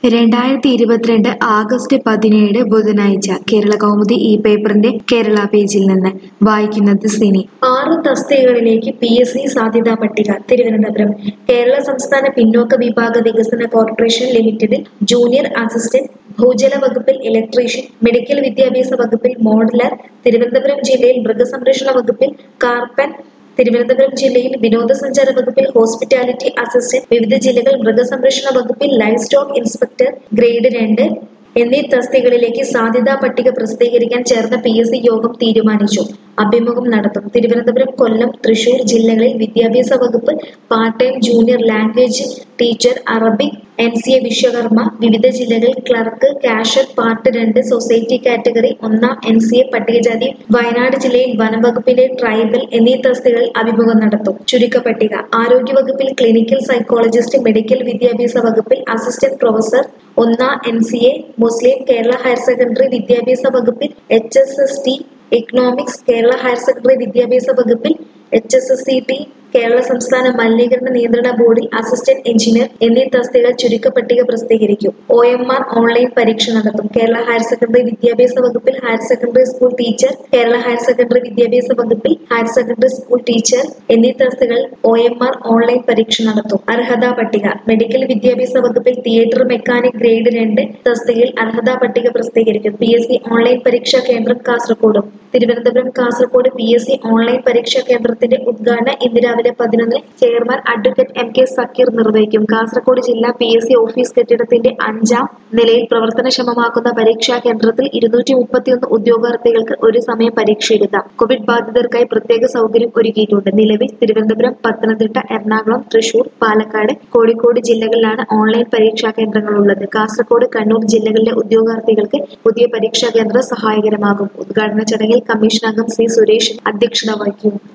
രണ്ടായിരത്തി ഇരുപത്തിരണ്ട് ആഗസ്റ്റ് പതിനേഴ് ബുധനാഴ്ച കേരള കൗമുദി ഈ പേപ്പറിന്റെ കേരള പേജിൽ നിന്ന് വായിക്കുന്നത് സിനി ആറ് തസ്തികകളിലേക്ക് പി എസ് സി സാധ്യതാ പട്ടിക തിരുവനന്തപുരം കേരള സംസ്ഥാന പിന്നോക്ക വിഭാഗ വികസന കോർപ്പറേഷൻ ലിമിറ്റഡിൽ ജൂനിയർ അസിസ്റ്റന്റ് ഭൂജല വകുപ്പിൽ ഇലക്ട്രീഷ്യൻ മെഡിക്കൽ വിദ്യാഭ്യാസ വകുപ്പിൽ മോഡലർ തിരുവനന്തപുരം ജില്ലയിൽ മൃഗസംരക്ഷണ വകുപ്പിൽ കാർപ്പൻ തിരുവനന്തപുരം ജില്ലയിൽ വിനോദസഞ്ചാര വകുപ്പിൽ ഹോസ്പിറ്റാലിറ്റി അസിസ്റ്റന്റ് വിവിധ ജില്ലകൾ മൃഗസംരക്ഷണ വകുപ്പിൽ ലൈഫ് സ്റ്റോക്ക് ഇൻസ്പെക്ടർ ഗ്രേഡ് രണ്ട് എന്നീ തസ്തികകളിലേക്ക് സാധ്യതാ പട്ടിക പ്രസിദ്ധീകരിക്കാൻ ചേർന്ന പി എസ് സി യോഗം തീരുമാനിച്ചു അഭിമുഖം നടത്തും തിരുവനന്തപുരം കൊല്ലം തൃശൂർ ജില്ലകളിൽ വിദ്യാഭ്യാസ വകുപ്പ് part time junior language teacher Arabic N C A Vishwakarma വിവിധ ജില്ലകളിൽ ക്ലർക്ക് കാഷ്യർ പാർട്ട് രണ്ട് സൊസൈറ്റി കാറ്റഗറി ഒന്നാം എൻ സി എ പട്ടികജാതി വയനാട് ജില്ലയിൽ വനംവകുപ്പിലെ ട്രൈബൽ എന്നീ തസ്തികകളിൽ അഭിമുഖം നടത്തും ചുരുക്കപ്പട്ടിക ആരോഗ്യവകുപ്പിൽ ക്ലിനിക്കൽ സൈക്കോളജിസ്റ്റ് മെഡിക്കൽ വിദ്യാഭ്യാസ വകുപ്പിൽ അസിസ്റ്റന്റ് പ്രൊഫസർ ഒന്നാം എൻ സി എ മുസ്ലിം കേരള ഹയർ സെക്കൻഡറി വിദ്യാഭ്യാസ വകുപ്പിൽ H S S T economics Kerala higher secondary വിദ്യാഭ്യാസ വകുപ്പിൽ H S S C T Kerala സംസ്ഥാന മലിനീകരണ നിയന്ത്രണ ബോർഡിൽ അസിസ്റ്റന്റ് എഞ്ചിനീയർ എന്നീ തസ്തികകൾ ചുരുക്കപ്പട്ടിക പ്രസിദ്ധീകരിക്കും ഒ എം ആർ ഓൺലൈൻ പരീക്ഷ നടത്തും കേരള ഹയർ സെക്കൻഡറി വിദ്യാഭ്യാസ വകുപ്പിൽ higher secondary school teacher Kerala higher secondary വിദ്യാഭ്യാസ വകുപ്പിൽ ഹയർ സെക്കൻഡറി സ്കൂൾ ടീച്ചർ എന്നീ തസ്തികകളിൽ ഒ എം ആർ ഓൺലൈൻ പരീക്ഷ നടത്തും അർഹതാ പട്ടിക മെഡിക്കൽ വിദ്യാഭ്യാസ വകുപ്പിൽ തിയേറ്റർ മെക്കാനിക് ഗ്രേഡ് രണ്ട് തസ്തികയിൽ അർഹതാ പട്ടിക പ്രസിദ്ധീകരിക്കും പി എസ് സി ഓൺലൈൻ പരീക്ഷാ കേന്ദ്രം കാസർഗോഡും Thiruvananthapuram Kasaragod P S C online പരീക്ഷാ കേന്ദ്രത്തിന്റെ ഉദ്ഘാടനം ഇന്ന് രാവിലെ പതിനൊന്നിന് chairman advocate M K Zakir നിർവഹിക്കും കാസർഗോഡ് ജില്ലാ പി എസ് സി ഓഫീസ് കെട്ടിടത്തിന്റെ അഞ്ചാം നിലയിൽ പ്രവർത്തനക്ഷമമാക്കുന്ന പരീക്ഷാ കേന്ദ്രത്തിൽ ഇരുന്നൂറ്റി മുപ്പത്തിയൊന്ന് ഉദ്യോഗാർത്ഥികൾക്ക് ഒരു സമയം പരീക്ഷ എഴുതാം കോവിഡ് ബാധിതർക്കായി പ്രത്യേക സൗകര്യം ഒരുക്കിയിട്ടുണ്ട് നിലവിൽ തിരുവനന്തപുരം പത്തനംതിട്ട എറണാകുളം തൃശൂർ പാലക്കാട് കോഴിക്കോട് ജില്ലകളിലാണ് ഓൺലൈൻ പരീക്ഷാ കേന്ദ്രങ്ങളുള്ളത് കാസർഗോഡ് കണ്ണൂർ ജില്ലകളിലെ ഉദ്യോഗാർത്ഥികൾക്ക് പുതിയ പരീക്ഷാ കേന്ദ്രം സഹായകരമാകും ഉദ്ഘാടന ചടങ്ങിൽ കമ്മീഷൻ അംഗം സി സുരേഷ് അധ്യക്ഷത വഹിക്കും